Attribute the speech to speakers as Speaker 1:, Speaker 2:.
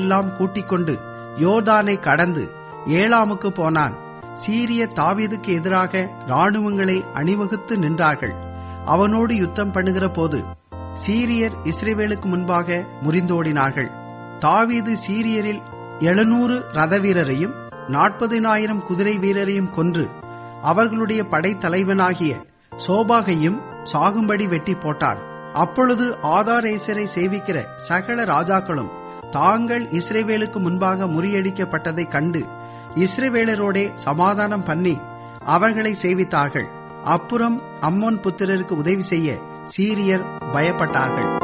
Speaker 1: எல்லாம் கூட்டிக் கொண்டு யோர்தானை கடந்து ஏலாமுக்கு போனான் சீரிய தாவீதுக்கு எதிராக இராணுவங்களை அணிவகுத்து நின்றார்கள் அவனோடு யுத்தம் பண்ணுகிற போது சீரியர் இஸ்ரேவேலுக்கு முன்பாக முறிந்தோடினார்கள் தாவீது சீரியரில் எழுநூறு ரத வீரரையும் நாற்பதினாயிரம் குதிரை வீரரையும் கொன்று அவர்களுடைய படைத்தலைவனாகிய சோபாகையும் சாகும்படி வெட்டி போட்டான் அப்பொழுது ஆதாரேசரை சேவிக்கிற சகல ராஜாக்களும் தாங்கள் இஸ்ரேவேலுக்கு முன்பாக முறியடிக்கப்பட்டதைக் கண்டு இஸ்ரேவேலரோடே சமாதானம் பண்ணி அவர்களை சேவித்தார்கள் அப்புறம் அம்மோன் புத்திரருக்கு உதவி செய்ய சீரியர் பயப்பட்டார்கள்